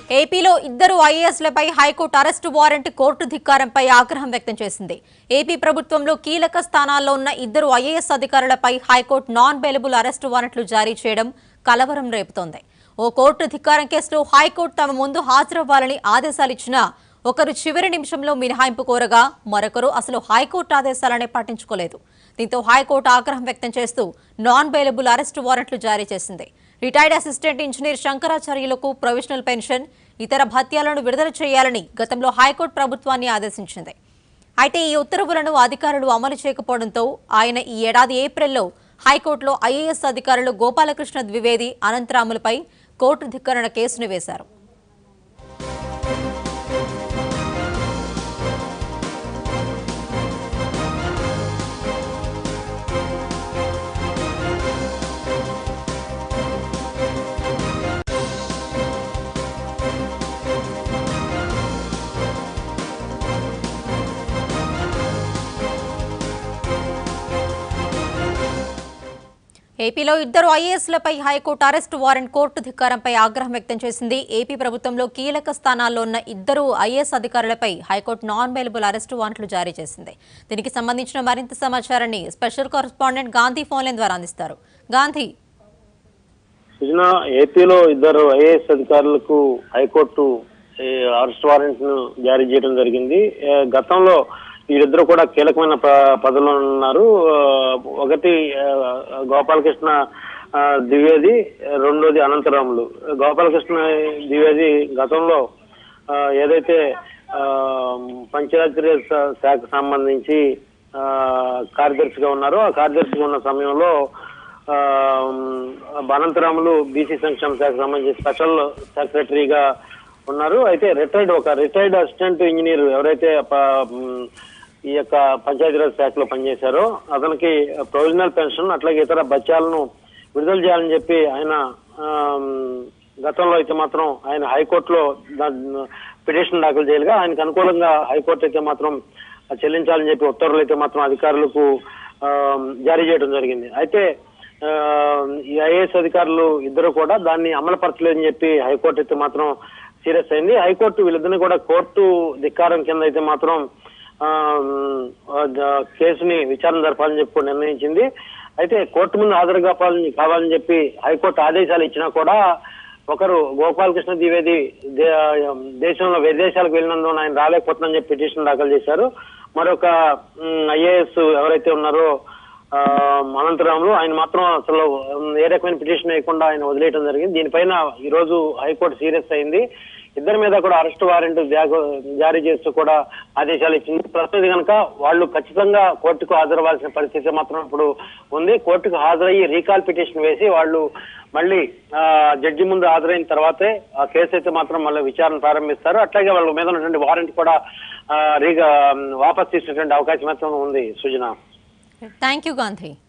ఏపీలో ఇద్దరు ఐఏఎస్లపై హైకోర్టు అరెస్టు వారెంట్ కోర్టు ధిక్కారంపై ఆగ్రహం వ్యక్తం చేసింది ఏపీ ప్రభుత్వంలో కీలక స్థానాల్లో ఉన్న ఇద్దరు ఐఏఎస్ అధికారులపై హైకోర్టు నాన్ బెయిలబుల్ అరెస్టు వారెంట్లు జారీ చేయడం కలవరం రేపుతోంది ఓ కోర్టు ధిక్కారం కేసులో హైకోర్టు తమ ముందు హాజరవ్వాలని ఆదేశాలిచ్చినా ఒకరు చివరి నిమిషంలో మినహాయింపు కోరగా మరొకరు అసలు హైకోర్టు ఆదేశాలనే పట్టించుకోలేదు దీంతో హైకోర్టు ఆగ్రహం వ్యక్తం చేస్తూ నాన్ బెయిలబుల్ అరెస్టు వారెంట్లు జారీ చేసింది రిటైర్డ్ అసిస్టెంట్ ఇంజనీర్ శంకరాచార్యులకు ప్రొవిజనల్ పెన్షన్ ఇతర భత్యాలను విడుదల చేయాలని గతంలో హైకోర్టు ప్రభుత్వాన్ని ఆదేశించింది అయితే ఈ ఉత్తర్వులను అధికారులు అమలు చేయకపోవడంతో ఆయన ఈ ఏడాది ఏప్రిల్లో హైకోర్టులో ఐఏఎస్ అధికారులు గోపాలకృష్ణ ద్వివేది అనంతరాములపై కోర్టు ధిక్కరణ కేసును వేశారు ఏపీలో ఇద్దరు ఐఏఎస్లపై హైకోర్టు అరెస్టు వారెంట్ కోర్టు ధిక్కారంపై ఆగ్రహం వ్యక్తం చేసింది ఏపీ ప్రభుత్వంలో కీలక స్థానాల్లో ఉన్న ఇద్దరు ఐఏఎస్ అధికారులపై హైకోర్టు నాన్ బెయిలబుల్ అరెస్టు వారెంట్లు జారీ చేసింది దీనికి సంబంధించిన మరింత సమాచారాన్ని స్పెషల్ కరెస్పాండెంట్ గాంధీ ఫోన్లైన్ ద్వారా అందిస్తారు గాంధీ సుజన ఏపీలో ఇద్దరు ఐఏఎస్ అధికారులకు హైకోర్టు ఈ, అరెస్ట్ వారెంట్ ను జారీ చేయడం జరిగింది ఏ, గతంలో వీరిద్దరు కూడా కీలకమైన ప- పదవుల్లో ఉన్నారు ఆ, ఒకటి ఆ, గోపాలకృష్ణ ఆ, ద్వివేది రెండోది అనంతరాములు గోపాలకృష్ణ ద్వివేది గతంలో ఆ, ఏదైతే ఆ, పంచాయతీరాజ్ శా- శాఖకు సంబంధించి ఆ, కార్యదర్శిగా ఉన్నారో ఆ కార్యదర్శిగా ఉన్న సమయంలో ఆ, అనంతరాములు బీసీ సంక్షేమ శాఖకు సంబంధించి స్పెషల్ సెక్రటరీగా ఉన్నారు అయితే రిటైర్డ్ ఒక రిటైర్డ్ అసిస్టెంట్ ఇంజనీర్ ఎవరైతే ప- మ్, ఈ యొక్క పంచాయతీరాజ్ శాఖలో పనిచేశారో అతనికి ప్రొవిజనల్ పెన్షన్ అట్లాగే ఇతర బత్యాలను విడుదల చేయాలని చెప్పి ఆయన ఆమ్, గతంలో అయితే మాత్రం ఆయన హైకోర్టులో పిటిషన్ దాఖలు చేయగా ఆయనకు అనుకూలంగా హైకోర్టు అయితే మాత్రం చెల్లించాలని చెప్పి ఉత్తర్వులు అయితే మాత్రం అధికారులకు ఆమ్, జారీ చేయడం జరిగింది అయితే ఆ, ఈ ఐఏఎస్ అధికారులు ఇద్దరు కూడా దాన్ని అమలుపరచలేదని చెప్పి హైకోర్టు అయితే మాత్రం సీరియస్ అయింది హైకోర్టు వీళ్ళిద్దరిని కూడా కోర్టు ధిక్కారం కింద అయితే మాత్రం ఆ, ఆ, ద- కేసుని విచారణ జరపాలని చెప్పి కూడా నిర్ణయించింది అయితే కోర్టు ముందు హాజరు కావాలని కావాలని చెప్పి హైకోర్టు ఆదేశాలు ఇచ్చినా కూడా ఒకరు గోపాలకృష్ణ ద్వివేది దే- దేశంలో విదేశాలకు వెళ్ళినందున ఆయన రాలేకపోతుందని చెప్పి పిటిషన్ దాఖలు చేశారు మరొక ఐఏఎస్ ఎవరైతే ఉన్నారో ఆ, అనంతరాములు ఆయన మాత్రం అసలు ఉమ్, ఏ రకమైన పిటిషన్ వేయకుండా ఆయన వదిలేయడం జరిగింది దీనిపైన ఈ రోజు హైకోర్టు సీరియస్ అయింది ఇద్దరి మీద కూడా అరెస్ట్ వారెంట్ జాగ- జారీ చేస్తూ కూడా ఆదేశాలు ఇచ్చింది ప్రస్తుతం కనుక వాళ్ళు ఖచ్చితంగా కోర్టుకు హాజరవ్వాల్సిన పరిస్థితి మాత్రం ఇప్పుడు ఉంది కోర్టుకు హాజరయ్యి రీకాల్ పిటిషన్ వేసి వాళ్ళు మళ్ళీ ఆ, జడ్జి ముందు హాజరైన తర్వాతే ఆ కేసు అయితే మాత్రం మళ్ళీ విచారణ ప్రారంభిస్తారు అట్లాగే వాళ్ళ మీద ఉన్నటువంటి వారెంట్ కూడా ఆ, రీగా వాపస్ తీసుకునేటువంటి అవకాశం అయితే ఉంది సుజన థ్యాంక్ యూ గాంధీ